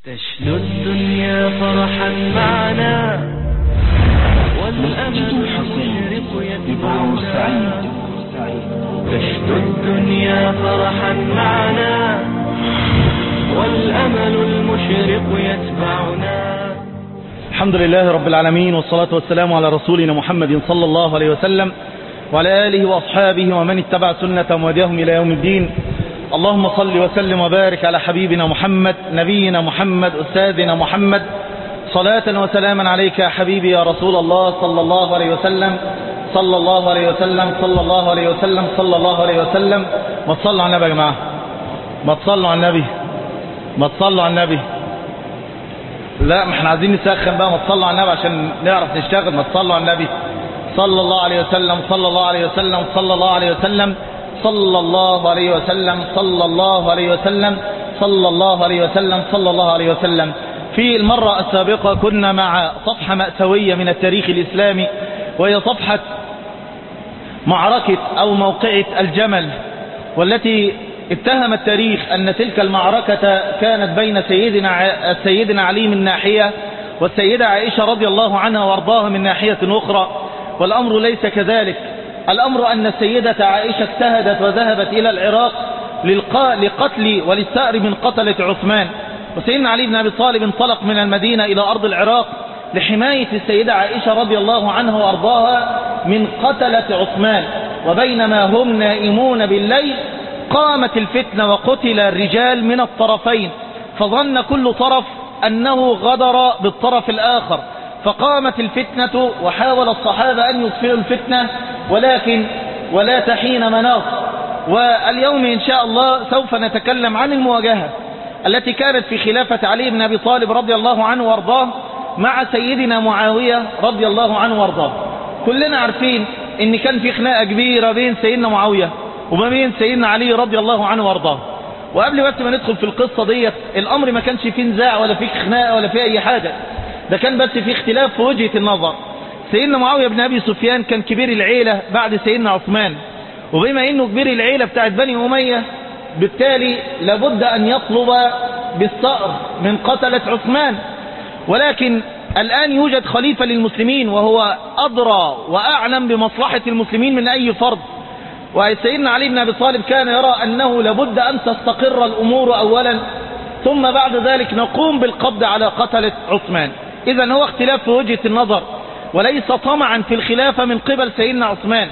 تشنو الدنيا فرحا معنا والأمل المشرق يتبعنا تشنو الدنيا فرحا معنا والأمل المشرق يتبعنا الحمد لله رب العالمين والصلاة والسلام على رسولنا محمد صلى الله عليه وسلم وعلى آله وأصحابه ومن اتبع سنة وهديهم إلى يوم الدين اللهم صل وسلم وبارك على حبيبنا محمد نبينا محمد أستاذنا محمد صلاة وسلاما عليك يا حبيبي يا رسول الله صلى الله عليه وسلم صلى الله عليه وسلم صلى الله عليه وسلم صلى الله عليه وسلم ما تصلوا على النبي يا جماعة ما تصلوا على النبي ما تصلوا على النبي لا ما احنا عايزين نسخن بقى ما تصلوا على النبي عشان نعرف نشتغل ما تصلوا على النبي صلى الله عليه وسلم صلى الله عليه وسلم صلى الله عليه وسلم صلى الله عليه وسلم صلى الله عليه وسلم صلى الله عليه وسلم صلى الله عليه وسلم في المرة السابقة كنا مع صفحة مأساوية من التاريخ الإسلامي وهي صفحة معركة أو موقعة الجمل والتي اتهم التاريخ أن تلك المعركة كانت بين سيدنا سيدنا علي من ناحية والسيدة عائشة رضي الله عنها وارضاها من ناحية أخرى والأمر ليس كذلك الأمر أن السيدة عائشة اجتهدت وذهبت إلى العراق لقتل وللثأر من قتلة عثمان وسيدنا علي بن أبي طالب انطلق من المدينة إلى أرض العراق لحماية السيدة عائشة رضي الله عنها وأرضاها من قتلة عثمان وبينما هم نائمون بالليل قامت الفتنة وقتل الرجال من الطرفين فظن كل طرف أنه غدر بالطرف الآخر فقامت الفتنة وحاول الصحابة أن يطفئوا الفتنة ولكن ولا تحين مناص واليوم إن شاء الله سوف نتكلم عن المواجهة التي كانت في خلافة علي بن أبي طالب رضي الله عنه وارضاه مع سيدنا معاوية رضي الله عنه وارضاه كلنا عارفين ان كان في خناقة كبيرة بين سيدنا معاوية وما بين سيدنا علي رضي الله عنه وارضاه وقبل بس ما ندخل في القصة ديت الامر ما كانش فيه نزاع ولا فيه خناقة ولا فيه اي حاجة ده كان بس فيه اختلاف في وجهة النظر سيدنا معاوية بن ابي سفيان كان كبير العيلة بعد سيدنا عثمان وبما انه كبير العيلة بتاعت بني امية بالتالي لابد ان يطلب بالثأر من قتلة عثمان ولكن الآن يوجد خليفة للمسلمين وهو أدرى وأعلم بمصلحة المسلمين من أي فرد وسيدنا علي بن أبي طالب كان يرى أنه لابد أن تستقر الأمور أولا ثم بعد ذلك نقوم بالقبض على قتلة عثمان إذا هو اختلاف في وجهة النظر وليس طمعا في الخلافة من قبل سيدنا عثمان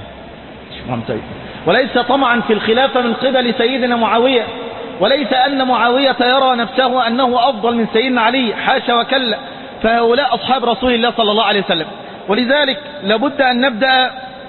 وليس طمعا في الخلافة من قبل سيدنا معاوية وليس أن معاوية يرى نفسه أنه أفضل من سيدنا علي حاشا وكلا فهؤلاء أصحاب رسول الله صلى الله عليه وسلم ولذلك لابد أن نبدأ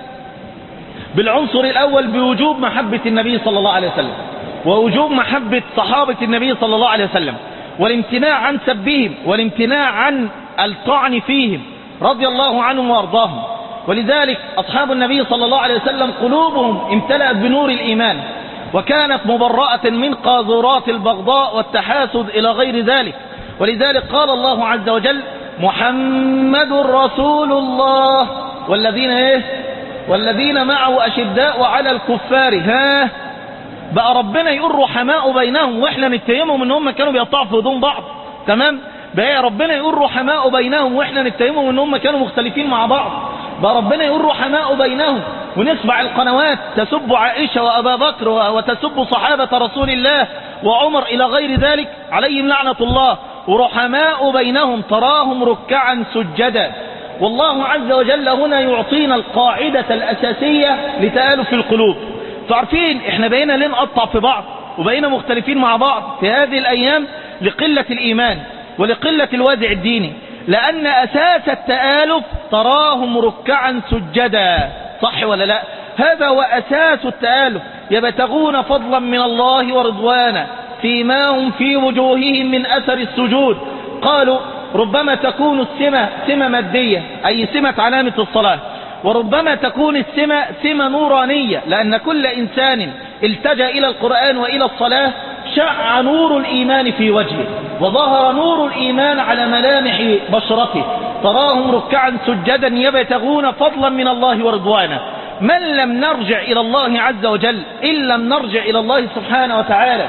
بالعنصر الأول بوجوب محبة النبي صلى الله عليه وسلم ووجوب محبة صحابة النبي صلى الله عليه وسلم والامتناع عن سبهم والامتناع عن الطعن فيهم رضي الله عنهم وارضاهم ولذلك أصحاب النبي صلى الله عليه وسلم قلوبهم امتلأت بنور الإيمان وكانت مبرأة من قاذورات البغضاء والتحاسد إلى غير ذلك ولذلك قال الله عز وجل محمد رسول الله والذين ايه والذين معه أشداء على الكفار ها بقى ربنا يقول رحماء بينهم واحنا نتهمهم ان هم كانوا بيقطعوا في هدوم بعض تمام بقى ربنا يقول رحماء بينهم واحنا نتهمهم ان هم كانوا مختلفين مع بعض بقى ربنا يقول رحماء بينهم ونسمع القنوات تسب عائشة وأبا بكر وتسب صحابة رسول الله وعمر إلى غير ذلك عليهم لعنة الله ورحماء بينهم تراهم ركعا سجدا والله عز وجل هنا يعطينا القاعدة الأساسية لتآلف القلوب تعرفين احنا بقينا ليه نقطع في بعض وبقينا مختلفين مع بعض في هذه الأيام لقلة الإيمان ولقلة الوازع الديني لأن أساس التآلف تراهم ركعا سجدا صح ولا لا هذا هو أساس التآلف يبتغون فضلا من الله ورضوانا فيما هم في وجوههم من أثر السجود قالوا ربما تكون السمة سمة مادية أي سمة علامة الصلاة وربما تكون السمة سمة نورانية لأن كل إنسان التجأ إلى القرآن وإلى الصلاة شع نور الإيمان في وجهه وظهر نور الإيمان على ملامح بشرته تراهم ركعا سجدا يبتغون فضلا من الله ورضوانا من لم نرجع إلى الله عز وجل إن لم نرجع إلى الله سبحانه وتعالى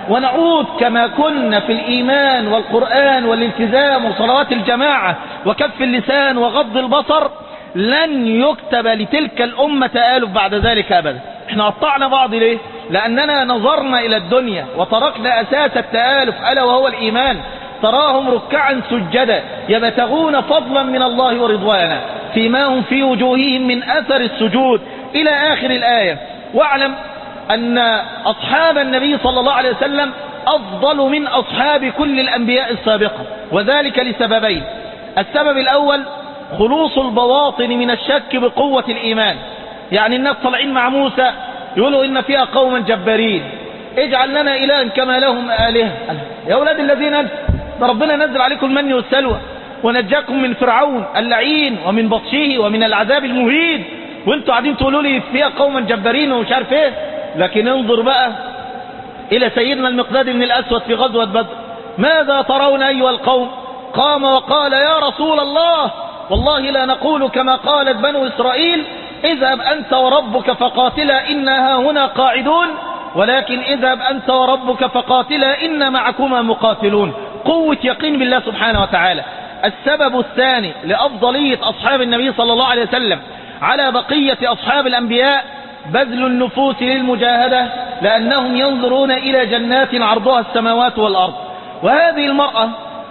ونعود كما كنا في الإيمان والقرآن والالتزام وصلوات الجماعة وكف اللسان وغض البصر لن يكتب لتلك الأمة تآلف بعد ذلك أبدا احنا قطعنا بعض ليه لأننا نظرنا إلى الدنيا وتركنا أساس التآلف ألا وهو الإيمان تراهم ركعا سجدا يبتغون فضلا من الله ورضوانا فيما هم في وجوههم من أثر السجود إلى آخر الآية واعلم أن أصحاب النبي صلى الله عليه وسلم أفضل من أصحاب كل الأنبياء السابقة وذلك لسببين السبب الأول خلوص البواطن من الشك بقوة الإيمان يعني الناس طالعين مع موسى يقولوا إن فيها قوما جبارين اجعل لنا إلها كما لهم آلهة يا أولاد الذين أنت ده ربنا نزل عليكم المن والسلوى ونجاكم من فرعون اللعين ومن بطشه ومن العذاب المهين وانتوا قاعدين تقولوا لي فيها قوما جبارين ومش عارف ايه لكن انظر بقى الى سيدنا المقداد بن الاسود في غزوة بدر ماذا ترون ايها القوم قام وقال يا رسول الله والله لا نقول كما قالت بنو اسرائيل اذهب انت وربك فقاتلا انا هنا قاعدون ولكن اذهب انت وربك فقاتلا ان معكما مقاتلون قوة يقين بالله سبحانه وتعالى السبب الثاني لأفضلية أصحاب النبي صلى الله عليه وسلم على بقية أصحاب الأنبياء بذل النفوس للمجاهدة لأنهم ينظرون إلى جنات عرضها السماوات والأرض وهذه المرأة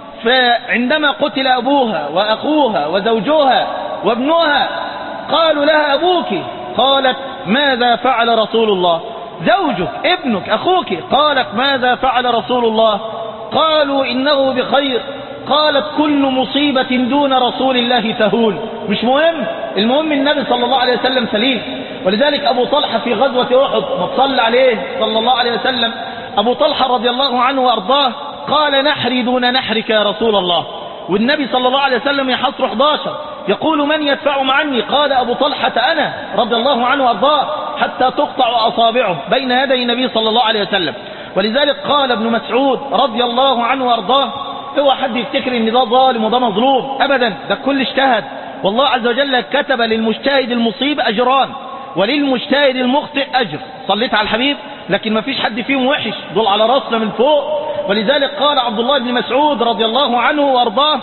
فعندما قتل أبوها وأخوها وزوجها وابنها قالوا لها أبوك قالت ماذا فعل رسول الله زوجك ابنك أخوك قالت ماذا فعل رسول الله قالوا إنه بخير قالت كل مصيبة دون رسول الله تهون مش مهم المهم النبي صلى الله عليه وسلم سليم ولذلك أبو طلحة في غزوة أحد ما صلى عليه صلى الله عليه وسلم أبو طلحة رضي الله عنه وأرضاه قال نحري دون نحرك يا رسول الله والنبي صلى الله عليه وسلم يحصر 11 يقول من يدفع عني قال أبو طلحة أنا رضي الله عنه وأرضاه حتى تقطع أصابعه بين يدي النبي صلى الله عليه وسلم ولذلك قال ابن مسعود رضي الله عنه وارضاه هو حد يفتكر ان ده ظالم وده مظلوم ابدا ده كل اجتهد والله عز وجل كتب للمجتهد المصيب اجران وللمجتهد المخطئ اجر صليت على الحبيب لكن ما فيش حد فيهم وحش دول على راسنا من فوق ولذلك قال عبد الله بن مسعود رضي الله عنه وارضاه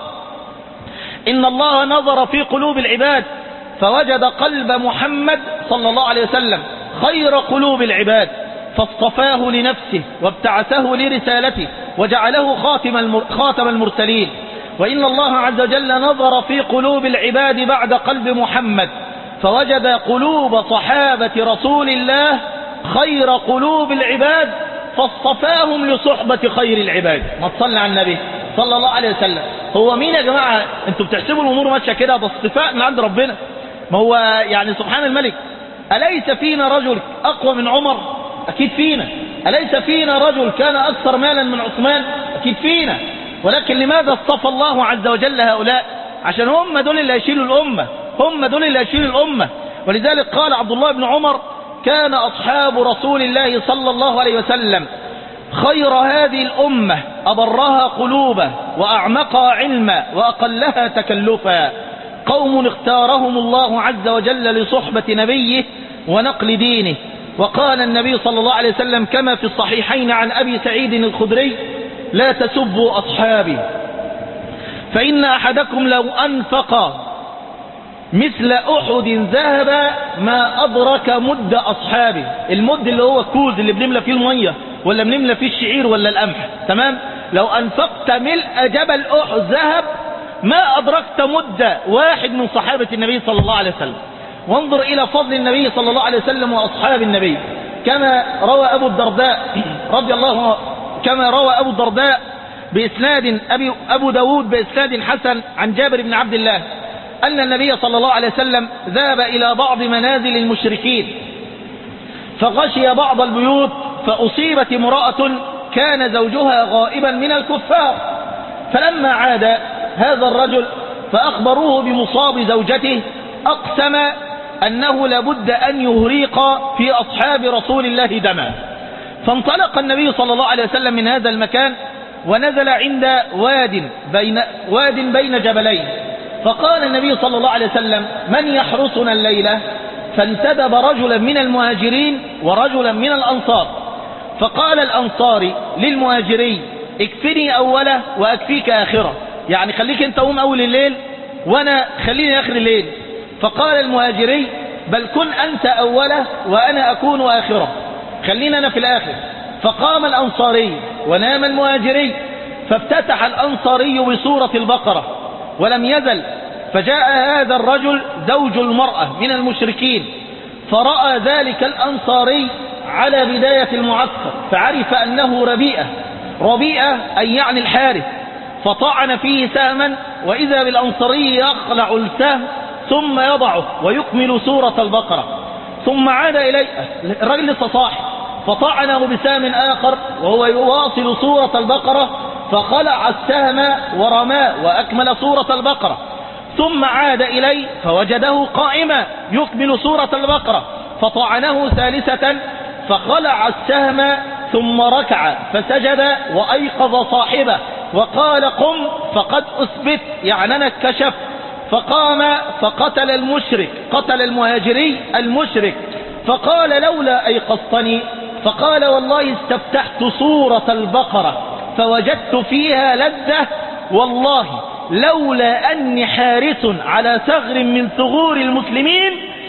ان الله نظر في قلوب العباد فوجد قلب محمد صلى الله عليه وسلم خير قلوب العباد فاصطفاه لنفسه وابتعثه لرسالته وجعله خاتم, المر... خاتم المرسلين وإن الله عز وجل نظر في قلوب العباد بعد قلب محمد فوجد قلوب صحابة رسول الله خير قلوب العباد فاصطفاهم لصحبة خير العباد ما تصلي على النبي صلى الله عليه وسلم هو مين يا جماعة انتوا بتحسبوا الأمور ماشية كده ده اصطفاء من عند ربنا ما هو يعني سبحان الملك أليس فينا رجل أقوى من عمر أكيد فينا أليس فينا رجل كان أكثر مالا من عثمان أكيد فينا ولكن لماذا اصطفى الله عز وجل هؤلاء عشان هم دول اللي يشيلوا الأمة هم دول اللي يشيلوا الأمة ولذلك قال عبد الله بن عمر كان أصحاب رسول الله صلى الله عليه وسلم خير هذه الأمة أبرها قلوبا وأعمقها علما وأقلها تكلفا قوم اختارهم الله عز وجل لصحبة نبيه ونقل دينه وقال النبي صلى الله عليه وسلم كما في الصحيحين عن أبي سعيد الخدري لا تسبوا أصحابي فإن أحدكم لو أنفق مثل أحد ذهب ما أدرك مد أصحابه المد اللي هو الكوز اللي بنملى فيه المية ولا بنملى فيه الشعير ولا القمح تمام لو أنفقت ملء جبل أحد ذهب ما أدركت مد واحد من صحابة النبي صلى الله عليه وسلم وانظر إلى فضل النبي صلى الله عليه وسلم وأصحاب النبي كما روى أبو الدرداء رضي الله كما روى أبو الدرداء بإسناد أبي أبو داود بإسناد حسن عن جابر بن عبد الله أن النبي صلى الله عليه وسلم ذهب إلى بعض منازل المشركين فغشي بعض البيوت فأصيبت امرأة كان زوجها غائبا من الكفار فلما عاد هذا الرجل فأخبروه بمصاب زوجته أقسم أنه لابد أن يهريق في أصحاب رسول الله دما فانطلق النبي صلى الله عليه وسلم من هذا المكان ونزل عند واد بين, واد بين جبلين فقال النبي صلى الله عليه وسلم من يحرسنا الليلة فانتدب رجلا من المهاجرين ورجلا من الأنصار فقال الأنصاري للمهاجري اكفني أوله وأكفيك آخرة يعني خليك انت قوم أول الليل وأنا خليني آخر الليل فقال المهاجري بل كن أنت أوله وأنا أكون آخرة خلينا أنا في الآخر فقام الأنصاري ونام المهاجري فافتتح الأنصاري بسورة البقرة ولم يزل فجاء هذا الرجل زوج المرأة من المشركين فرأى ذلك الأنصاري على بداية المعسكر فعرف أنه ربيئة ربيئة أي يعني الحارث فطعن فيه سهما وإذا بالأنصاري يخلع السهم ثم يضعه ويكمل سورة البقرة ثم عاد إليه الرجل لسه صاحي فطعنه بسهم آخر وهو يواصل سورة البقرة فخلع السهم ورماه وأكمل سورة البقرة ثم عاد إليه فوجده قائما يكمل سورة البقرة فطعنه ثالثة فخلع السهم ثم ركع فسجد وأيقظ صاحبه وقال قم فقد أثبت يعني أنا اتكشفت فقام فقتل المشرك قتل المهاجري المشرك فقال لولا أيقظتني فقال والله استفتحت سورة البقرة فوجدت فيها لذة والله لولا أني حارس على ثغر من ثغور المسلمين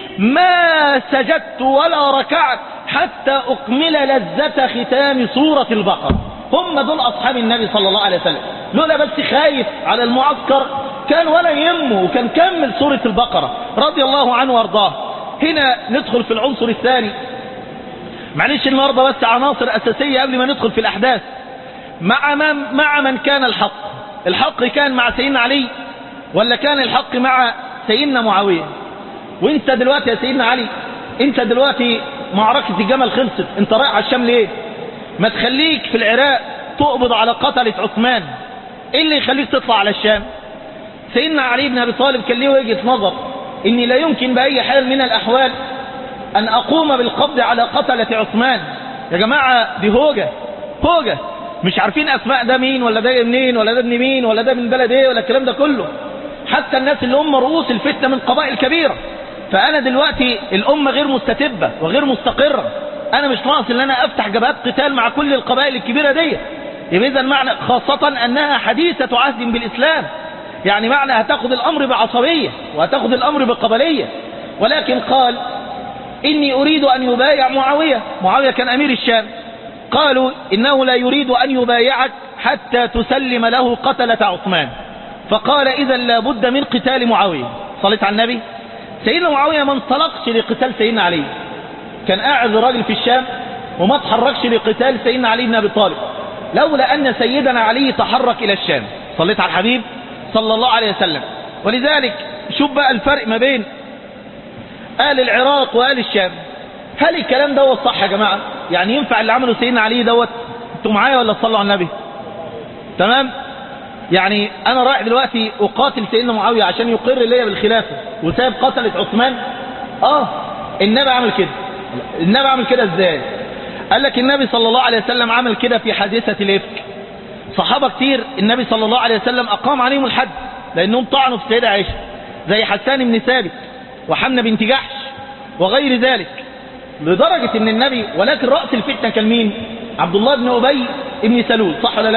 ما سجدت ولا ركعت حتى أكمل لذة ختام سورة البقرة هم دول أصحاب النبي صلى الله عليه وسلم لولا بس خايف على المعسكر كان ولا يهمه وكان كمل سورة البقرة رضي الله عنه وارضاه هنا ندخل في العنصر الثاني معلش النهارده بس عناصر أساسية قبل ما ندخل في الأحداث مع من, مع من كان الحق الحق كان مع سيدنا علي ولا كان الحق مع سيدنا معاوية وانت دلوقتي يا سيدنا علي انت دلوقتي معركة الجمل خلصت انت رايح على الشام ليه ما تخليك في العراق تقبض على قتلة عثمان ايه اللي يخليك تطلع على الشام سيدنا علي بن ابي طالب كان ليه وجهة نظر اني لا يمكن باي حال من الاحوال ان اقوم بالقبض على قتلة عثمان يا جماعة دي هوجة هوجة مش عارفين اسماء ده مين ولا ده منين ولا ده ابن مين ولا ده من بلد ايه ولا الكلام ده كله حتى الناس اللي هم رؤوس الفتنة من قبائل كبيرة فانا دلوقتي الامة غير مستتبة وغير مستقرة انا مش ناقص ان انا افتح جبهات قتال مع كل القبائل الكبيرة دي يبقى اذا معنى خاصة انها حديثة عهد بالاسلام يعني معنى هتاخد الامر بعصبية وهتاخد الامر بقبلية ولكن قال اني اريد ان يبايع معاوية معاوية كان امير الشام قالوا انه لا يريد ان يبايعك حتى تسلم له قتلة عثمان فقال اذا لابد من قتال معاوية صليت على النبي سيدنا معاوية ما انطلقش لقتال سيدنا علي كان قاعد راجل في الشام وما تحركش لقتال سيدنا علي بن ابي طالب لولا ان سيدنا علي تحرك الى الشام صليت على الحبيب صلى الله عليه وسلم ولذلك شوف بقى الفرق ما بين اهل العراق واهل الشام هل الكلام دوت صح يا جماعة يعني ينفع اللي عمله سيدنا علي دوت انتوا معايا ولا تصلوا على النبي تمام يعني انا رايح دلوقتي اقاتل سيدنا معاوية عشان يقر ليا بالخلافة وساب قتلة عثمان اه النبي عمل كده النبي عمل كده ازاي قال لك النبي صلى الله عليه وسلم عمل كده في حادثة الافك صحابة كتير النبي صلى الله عليه وسلم اقام عليهم الحد لانهم طعنوا في السيدة عائشة زي حسان بن ثابت وحمنة بنت جحش وغير ذلك لدرجة ان النبي ولكن رأس الفتنة كان مين عبد الله بن أبي ابن سلول صح ولا لا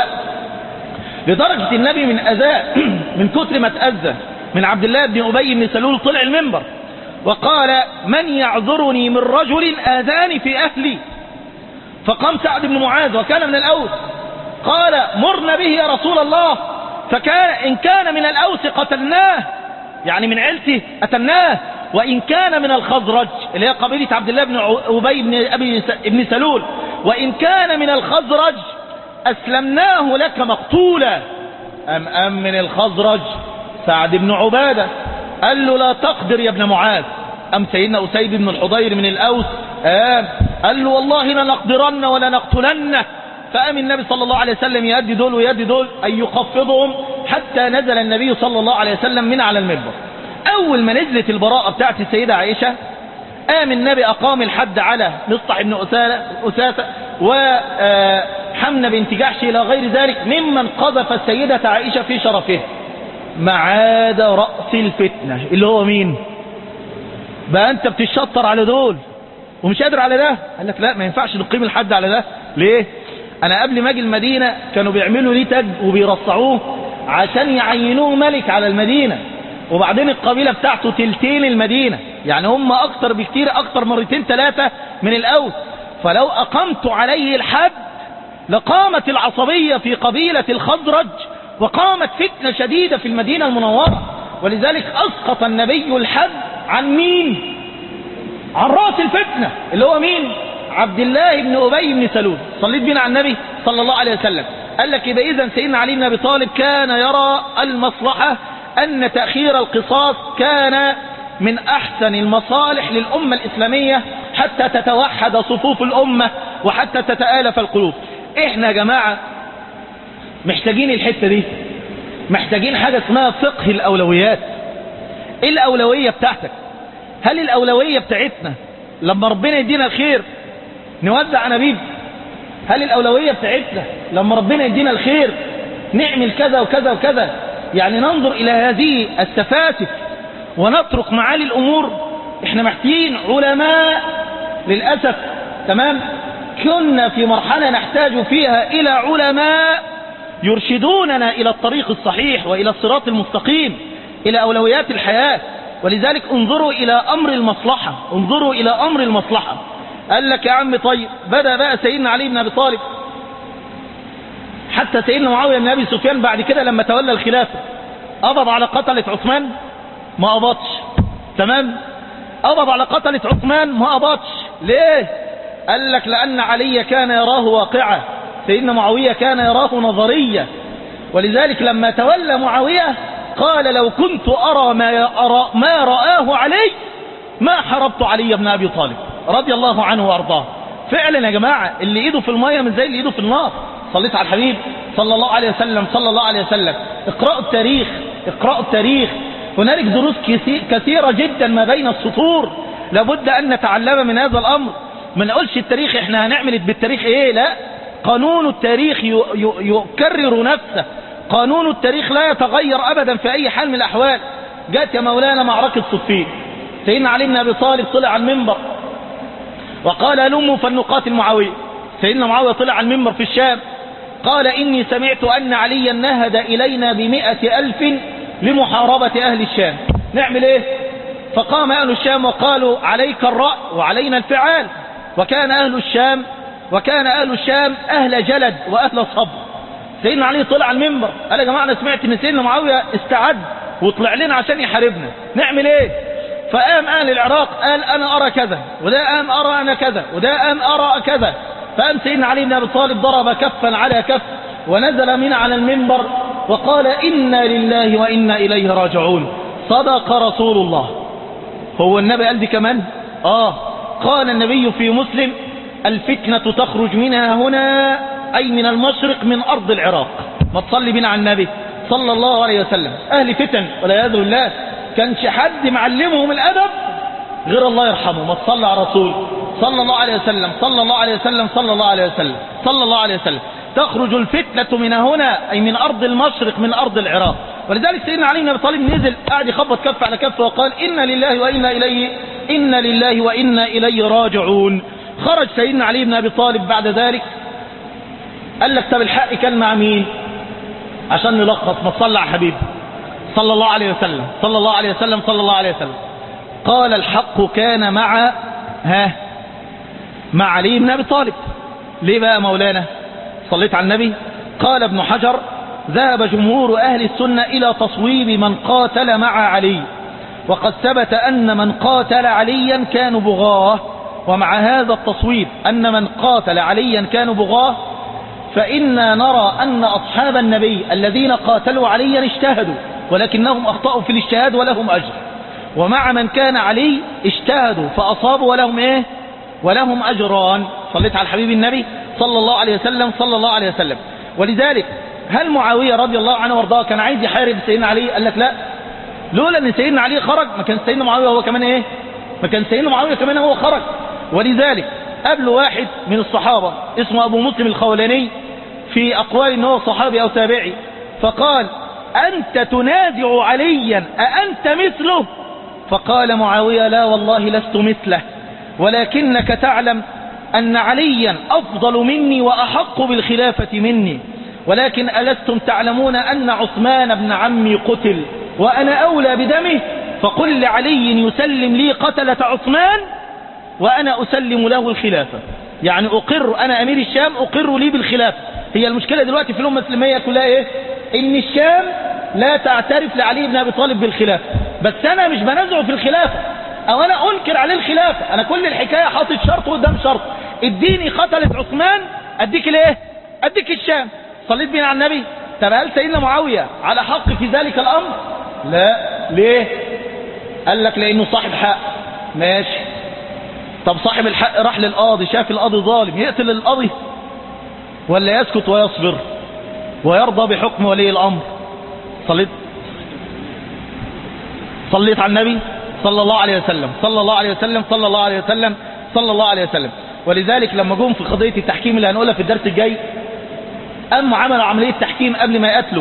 لدرجة النبي من أذى من كتر ما تأذى من عبد الله بن أبي بن سلول طلع المنبر وقال من يعذرني من رجل آذاني في أهلي فقام سعد بن معاذ وكان من الأوس قال مرنا به يا رسول الله فكان إن كان من الأوس قتلناه يعني من عيلته قتلناه وإن كان من الخزرج اللي هي قبيلة عبد الله بن أبي بن أبي بن سلول وإن كان من الخزرج أسلمناه لك مقتولا أم أم من الخزرج سعد بن عبادة قال له لا تقدر يا ابن معاذ أم سيدنا أسيد بن الحضير من الأوس آم قال له والله لنقدرن ولا نقتلنه فقام النبي صلى الله عليه وسلم يدي دول ويدي دول أن يخفضهم حتى نزل النبي صلى الله عليه وسلم من على المنبر أول ما نزلت البراءة بتاعت السيدة عائشة قام النبي أقام الحد على مصطح بن أساسة وحمنة بنت جحش إلى غير ذلك ممن قذف السيدة عائشة في شرفه ما عاد رأس الفتنة اللي هو مين بقى أنت بتشطر على دول ومش قادر على ده قال لك لا ما ينفعش نقيم الحد على ده ليه انا قبل ما اجي المدينة كانوا بيعملوا ليه تاج وبيرصعوه عشان يعينوه ملك على المدينة وبعدين القبيلة بتاعته تلتين المدينة يعني هم اكتر بكتير اكتر مرتين ثلاثة من الاوس فلو اقمت عليه الحد لقامت العصبية في قبيلة الخزرج وقامت فتنة شديدة في المدينة المنورة ولذلك اسقط النبي الحد عن مين عن رأس الفتنة اللي هو مين عبد الله بن أبي بن سلول صليت بنا على النبي صلى الله عليه وسلم قال لك يبقى إذا سيدنا علي بن أبي طالب كان يرى المصلحة أن تأخير القصاص كان من أحسن المصالح للأمة الإسلامية حتى تتوحد صفوف الأمة وحتى تتآلف القلوب إحنا يا جماعة محتاجين الحتة دي محتاجين حاجة اسمها فقه الأولويات إيه الأولوية بتاعتك هل الأولوية بتاعتنا لما ربنا يدينا الخير نوزع أنابيب هل الأولوية بتاعتنا لما ربنا يدينا الخير نعمل كذا وكذا وكذا يعني ننظر إلى هذه السفاسف ونترك معالي الأمور احنا محتاجين علماء للأسف تمام كنا في مرحلة نحتاج فيها إلى علماء يرشدوننا إلى الطريق الصحيح وإلى الصراط المستقيم إلى أولويات الحياة ولذلك انظروا إلى أمر المصلحة انظروا إلى أمر المصلحة قال لك يا عم طيب بدأ بقى سيدنا علي بن أبي طالب حتى سيدنا معاوية بن أبي سفيان بعد كده لما تولى الخلافة قبض على قتلة عثمان ما قبضش تمام قبض على قتلة عثمان ما قبضش ليه قال لك لأن علي كان يراه واقعة سيدنا معاوية كان يراه نظرية ولذلك لما تولى معاوية قال لو كنت أرى ما, أرى ما رآه علي ما حربت علي بن أبي طالب رضي الله عنه وأرضاه فعلا يا جماعة اللي ايده في المية من زي اللي ايده في النار صليت على الحبيب صلى الله عليه وسلم صلى الله عليه وسلم اقرأوا التاريخ اقرأوا التاريخ هنالك دروس كثيرة جدا ما بين السطور لابد أن نتعلم من هذا الأمر ما نقولش التاريخ احنا هنعمل بالتاريخ ايه لا قانون التاريخ يكرر نفسه قانون التاريخ لا يتغير أبدا في أي حال من الأحوال جاءت يا مولانا معركة صفين سيدنا علي بن أبي طالب طلع على المنبر وقال هلموا فلنقاتل معاوية سيدنا معاوية طلع على المنبر في الشام قال إني سمعت أن عليا نهد إلينا بمئة ألف لمحاربة أهل الشام نعمل إيه فقام أهل الشام وقالوا عليك الرأي وعلينا الفعال وكان أهل الشام وكان أهل الشام أهل جلد وأهل صبر سيدنا علي طلع على المنبر قال يا جماعة أنا سمعت إن سيدنا معاوية استعد وطلع لنا عشان يحاربنا نعمل إيه فقام أهل العراق قال أنا أرى كذا وده قام أرى أنا كذا وده قام أرى كذا فقام سيدنا علي بن أبي طالب ضرب كفا على كف ونزل من على المنبر وقال إنا لله وإنا إليه راجعون صدق رسول الله هو النبي قال دي كمان آه قال النبي في مسلم الفتنة تخرج منها هنا أي من المشرق من أرض العراق ما تصلي بنا على النبي صلى الله عليه وسلم أهل فتن والعياذ بالله كانش حد معلمهم الأدب غير الله يرحمه ما تصلى على رسول صلى الله عليه وسلم صلى الله عليه وسلم صلى الله عليه وسلم صلى الله عليه وسلم تخرج الفتنة من هنا أي من أرض المشرق من أرض العراق ولذلك سيدنا علي بن أبي طالب نزل قاعد يخبط كف على كف وقال إنا لله وإنا إليه إنا لله وإنا إليه راجعون خرج سيدنا علي بن أبي طالب بعد ذلك قال لك طب الحق كان مع مين عشان نلخص ما تصلى على حبيبي صلى الله عليه وسلم صلى الله عليه وسلم صلى الله عليه وسلم قال الحق كان مع ها مع علي بن أبي طالب ليه بقى مولانا صليت على النبي قال ابن حجر ذهب جمهور أهل السنة إلى تصويب من قاتل مع علي وقد ثبت أن من قاتل عليا كانوا بغاه ومع هذا التصويب أن من قاتل عليا كانوا بغاه فإنا نرى أن أصحاب النبي الذين قاتلوا عليا اجتهدوا ولكنهم أخطأوا في الاجتهاد ولهم أجر ومع من كان علي اجتهدوا فأصابوا ولهم إيه ولهم أجران صليت على الحبيب النبي صلى الله عليه وسلم صلى الله عليه وسلم ولذلك هل معاوية رضي الله عنه وارضاه كان عايز يحارب سيدنا علي قال لك لا لولا ان سيدنا علي خرج ما كان سيدنا معاوية هو كمان ايه ما كان سيدنا معاوية كمان هو خرج ولذلك قبل واحد من الصحابة اسمه ابو مسلم الخولاني في اقوال ان هو صحابي او تابعي فقال انت تنازع عليا اانت مثله فقال معاوية لا والله لست مثله ولكنك تعلم أن عليا أفضل مني وأحق بالخلافة مني ولكن ألستم تعلمون أن عثمان بن عمي قتل وأنا أولى بدمه فقل لعلي يسلم لي قتلة عثمان وأنا أسلم له الخلافة يعني أقر أنا أمير الشام أقر لي بالخلافة هي المشكلة دلوقتي في الأمة الإسلامية كلها إيه إن الشام لا تعترف لعلي بن أبي طالب بالخلافة بس أنا مش بنزعه في الخلافة أو أنا أنكر عليه الخلافة أنا كل الحكاية حاطط شرط قدام شرط اديني قتلة عثمان أديك الإيه أديك الشام صليت بينا على النبي طب هل سيدنا معاوية على حق في ذلك الأمر لا ليه قال لك لأنه صاحب حق ماشي طب صاحب الحق راح للقاضي شاف القاضي ظالم يقتل القاضي ولا يسكت ويصبر ويرضى بحكم ولي الأمر صليت صليت على النبي صلى الله عليه وسلم صلى الله عليه وسلم صلى الله عليه وسلم صلى الله عليه وسلم ولذلك لما جم في قضية التحكيم اللي هنقولها في الدرس الجاي أما عملوا عملية تحكيم قبل ما يقتلوا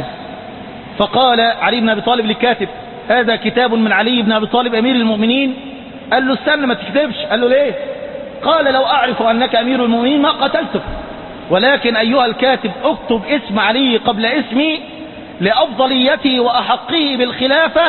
فقال علي بن أبي طالب للكاتب هذا كتاب من علي بن أبي طالب أمير المؤمنين قال له استنى ما تكتبش قال له ليه قال لو أعرف أنك أمير المؤمنين ما قتلتك ولكن أيها الكاتب اكتب اسم علي قبل اسمي لأفضليتي وأحقه بالخلافة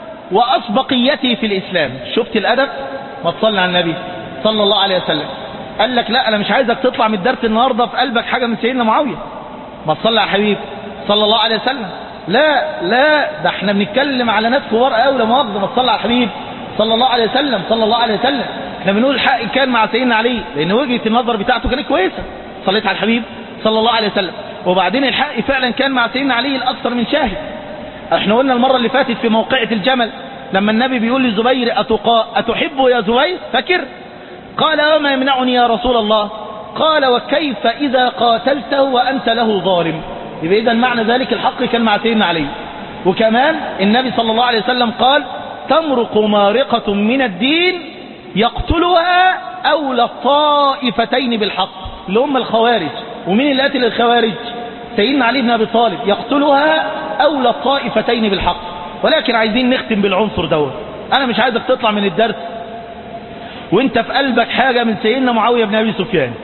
وأسبقيتي في الإسلام شفت الأدب ما تصلي على النبي صلى الله عليه وسلم قال لك لا أنا مش عايزك تطلع من الدرس النهاردة في قلبك حاجة من سيدنا معاوية ما تصلي على حبيب صلى الله عليه وسلم لا لا ده احنا بنتكلم على ناس كبار قوي لا مؤاخذه ما تصلي على الحبيب صلى الله عليه وسلم صلى الله عليه وسلم احنا بنقول الحق كان مع سيدنا علي لان وجهه النظر بتاعته كانت كويسه صليت على الحبيب صلى الله عليه وسلم وبعدين الحق فعلا كان مع سيدنا علي الاكثر من شاهد احنا قلنا المره اللي فاتت في موقعه الجمل لما النبي بيقول لزبير أتقا أتحب يا زبير فكر قال وما يمنعني يا رسول الله قال وكيف إذا قاتلته وأنت له ظالم يبقى إذا معنى ذلك الحق كان مع سيدنا علي وكمان النبي صلى الله عليه وسلم قال تمرق مارقة من الدين يقتلها أولى الطائفتين بالحق اللي هم الخوارج ومين اللي قتل الخوارج سيدنا علي بن أبي طالب يقتلها أولى الطائفتين بالحق ولكن عايزين نختم بالعنصر دوت أنا مش عايزك تطلع من الدرس وانت في قلبك حاجة من سيدنا معاوية بن أبي سفيان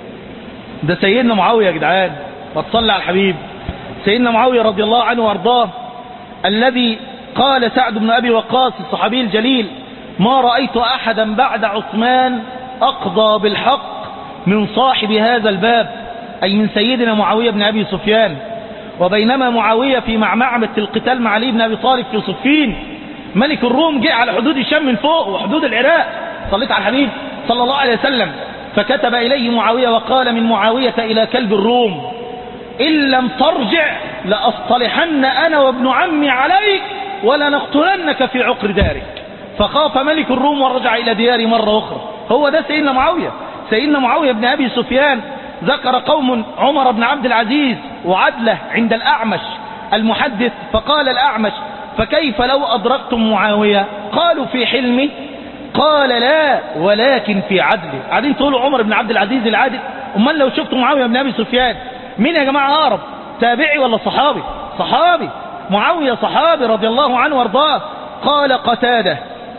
ده سيدنا معاوية يا جدعان ما تصلي على الحبيب سيدنا معاوية رضي الله عنه وارضاه الذي قال سعد بن أبي وقاص الصحابي الجليل ما رأيت أحدا بعد عثمان أقضى بالحق من صاحب هذا الباب أي من سيدنا معاوية بن أبي سفيان وبينما معاوية في معمعمة القتال مع علي بن أبي طالب في صفين ملك الروم جاء على حدود الشام من فوق وحدود العراق صليت على الحبيب صلى الله عليه وسلم فكتب إليه معاوية وقال من معاوية إلى كلب الروم إن لم ترجع لأصطلحن أنا وابن عمي عليك ولنقتلنك في عقر دارك فخاف ملك الروم ورجع إلى ديار مرة أخرى هو ده سيدنا معاوية سيدنا معاوية بن أبي سفيان ذكر قوم عمر بن عبد العزيز وعدله عند الأعمش المحدث فقال الأعمش فكيف لو أدركتم معاوية قالوا في حلمه قال لا ولكن في عدله قاعدين تقولوا عمر بن عبد العزيز العادل امال لو شفتوا معاوية بن أبي سفيان مين يا جماعة أقرب تابعي ولا صحابي صحابي معاوية صحابي رضي الله عنه وارضاه قال قتاده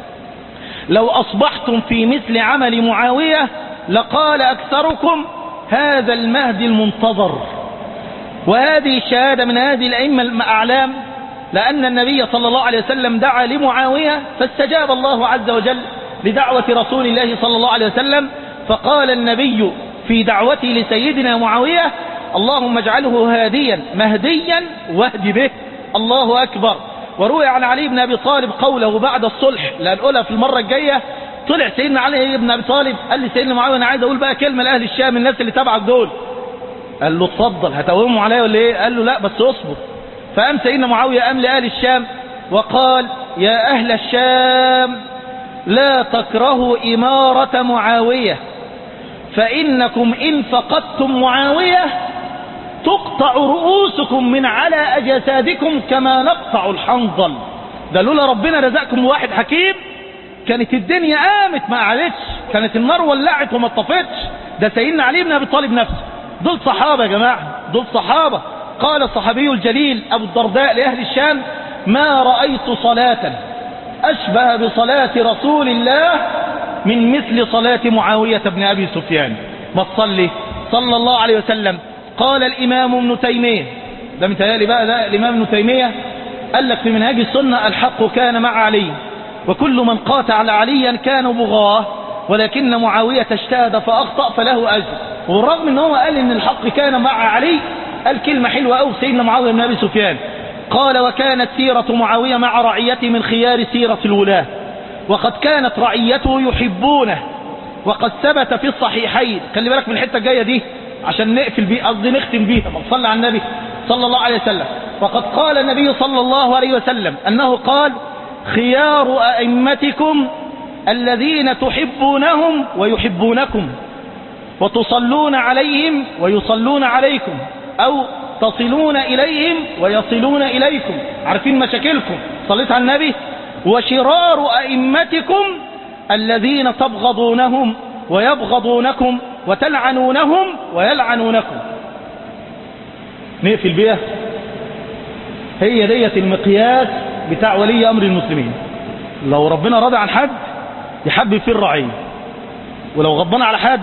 لو أصبحتم في مثل عمل معاوية لقال أكثركم هذا المهدي المنتظر وهذه الشهادة من هذه الأئمة الأعلام لأن النبي صلى الله عليه وسلم دعا لمعاوية فاستجاب الله عز وجل لدعوة رسول الله صلى الله عليه وسلم فقال النبي في دعوته لسيدنا معاوية اللهم اجعله هاديا مهديا واهد به الله أكبر وروي عن علي بن أبي طالب قوله بعد الصلح لأن أقولها في المرة الجاية طلع سيدنا علي بن أبي طالب قال لي سيدنا معاوية أنا عايز أقول بقى كلمة لأهل الشام الناس اللي تبعك دول قال له اتفضل هتوهموا عليا ولا ايه قال له لا بس اصبر فقام سيدنا معاوية قام لأهل الشام وقال يا أهل الشام لا تكرهوا إمارة معاوية فإنكم إن فقدتم معاوية تقطع رؤوسكم من على أجسادكم كما نقطع الحنظل ده لولا ربنا رزقكم واحد حكيم كانت الدنيا قامت ما قعدتش كانت النار ولعت وما اتطفتش ده سيدنا علي بن ابي طالب نفسه دول صحابه يا جماعه دول صحابه قال الصحابي الجليل ابو الدرداء لاهل الشام ما رايت صلاه اشبه بصلاه رسول الله من مثل صلاه معاويه بن ابي سفيان ما تصلي صلى الله عليه وسلم قال الإمام ابن تيمية ده متهيألي بقى ده الإمام ابن تيمية قال لك في منهاج السنة الحق كان مع علي وكل من قاتل عليا كانوا بغاه ولكن معاوية اجتهد فأخطأ فله أجر والرغم ان هو قال ان الحق كان مع علي قال كلمة حلوة أو سيدنا معاوية بن أبي سفيان قال وكانت سيرة معاوية مع رعيته من خيار سيرة الولاة وقد كانت رعيته يحبونه وقد ثبت في الصحيحين خلي بالك من الحتة الجاية دي عشان نقفل بيه قصدي نختم بيها صلى على النبي صلى الله عليه وسلم وقد قال النبي صلى الله عليه وسلم أنه قال خيار أئمتكم الذين تحبونهم ويحبونكم وتصلون عليهم ويصلون عليكم أو تصلون إليهم ويصلون إليكم عارفين مشاكلكم صليت على النبي وشرار أئمتكم الذين تبغضونهم ويبغضونكم وتلعنونهم ويلعنونكم نقفل بيها هي ديت المقياس بتاع ولي أمر المسلمين لو ربنا راضي عن حد يحبب فيه الرعية ولو غضبان على حد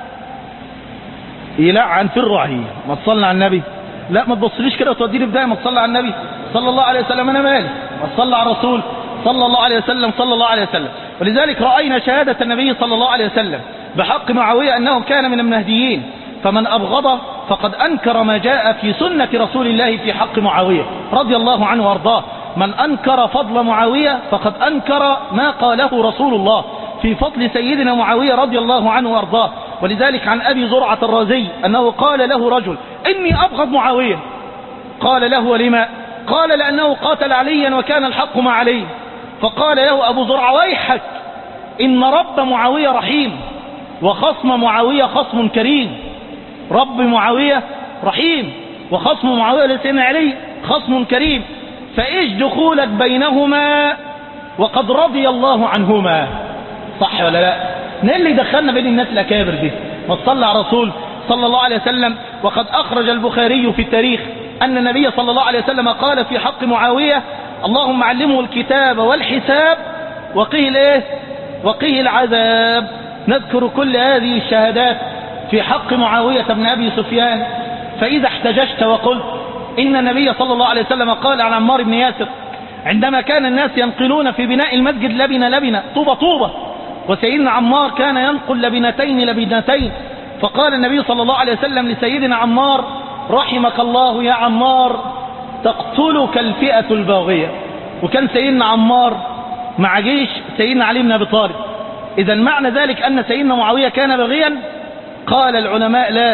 يلعن في الرعية ما تصلي على النبي لا ما تبصليش كده وتوديني بداية ما تصلي على النبي صلى الله عليه وسلم أنا مالي ما تصلي على الرسول صلى الله عليه وسلم صلى الله عليه وسلم ولذلك رأينا شهادة النبي صلى الله عليه وسلم بحق معاوية أنه كان من المهديين فمن أبغض فقد أنكر ما جاء في سنة رسول الله في حق معاوية رضي الله عنه وارضاه من أنكر فضل معاوية فقد أنكر ما قاله رسول الله في فضل سيدنا معاوية رضي الله عنه وارضاه ولذلك عن أبي زرعة الرازي أنه قال له رجل إني أبغض معاوية قال له ولما قال لأنه قاتل عليا وكان الحق مع علي فقال له أبو زرعة ويحك إن رب معاوية رحيم وخصم معاوية خصم كريم رب معاوية رحيم وخصم معاوية لسيدنا علي خصم كريم فإيش دخولك بينهما وقد رضي الله عنهما صح ولا لا نقل اللي دخلنا بين الناس الأكابر دي ما تصلى على رسول صلى الله عليه وسلم وقد أخرج البخاري في التاريخ أن النبي صلى الله عليه وسلم قال في حق معاوية اللهم علمه الكتاب والحساب وقيه الايه وقيه العذاب نذكر كل هذه الشهادات في حق معاوية بن أبي سفيان فإذا احتججت وقلت إن النبي صلى الله عليه وسلم قال عن عمار بن ياسر عندما كان الناس ينقلون في بناء المسجد لبنة لبنة طوبة طوبة وسيدنا عمار كان ينقل لبنتين لبنتين فقال النبي صلى الله عليه وسلم لسيدنا عمار رحمك الله يا عمار تقتلك الفئة الباغية وكان سيدنا عمار مع جيش سيدنا علي بن أبي طالب إذا معنى ذلك أن سيدنا معاوية كان بغيا قال العلماء لا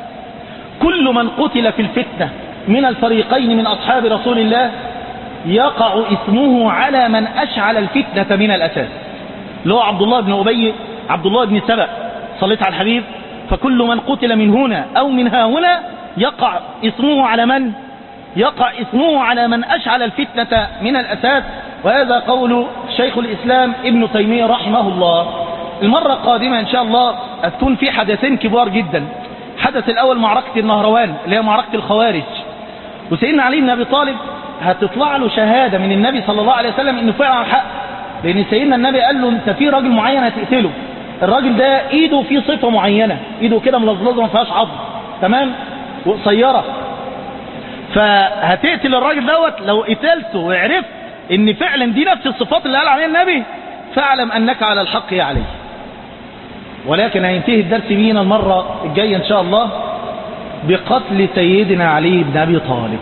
كل من قتل في الفتنة من الفريقين من أصحاب رسول الله يقع اسمه على من أشعل الفتنة من الأساس اللي هو عبد الله بن أبي عبد الله بن سبأ صليت على الحبيب فكل من قتل من هنا أو من ها هنا يقع اسمه على من يقع اسمه على من أشعل الفتنة من الأساس وهذا قول شيخ الإسلام ابن تيمية رحمه الله المرة القادمة إن شاء الله هتكون في حدثين كبار جدا حدث الأول معركة النهروان اللي هي معركة الخوارج وسيدنا علي بن أبي طالب هتطلع له شهادة من النبي صلى الله عليه وسلم إنه فعلا حق لأن سيدنا النبي قال له أنت في راجل معين هتقتله الراجل ده إيده فيه صفة معينة إيده كده ملظلظة ما فيهاش عظم تمام وقصيرة فهتقتل الراجل دوت لو قتلته وعرفت ان فعلا دي نفس الصفات اللي قال عليها النبي فاعلم انك على الحق يا علي ولكن هينتهي الدرس بينا المرة الجاية ان شاء الله بقتل سيدنا علي بن ابي طالب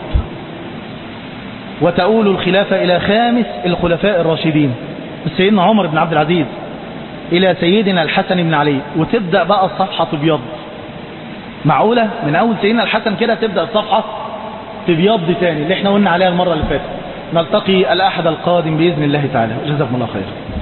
وتؤول الخلافة الى خامس الخلفاء الراشدين سيدنا عمر بن عبد العزيز الى سيدنا الحسن بن علي وتبدأ بقى الصفحة تبيض معقولة من اول سيدنا الحسن كده تبدأ الصفحة تبيض تاني اللي احنا قلنا عليها المرة اللي فاتت نلتقي الأحد القادم بإذن الله تعالى جزاكم الله خير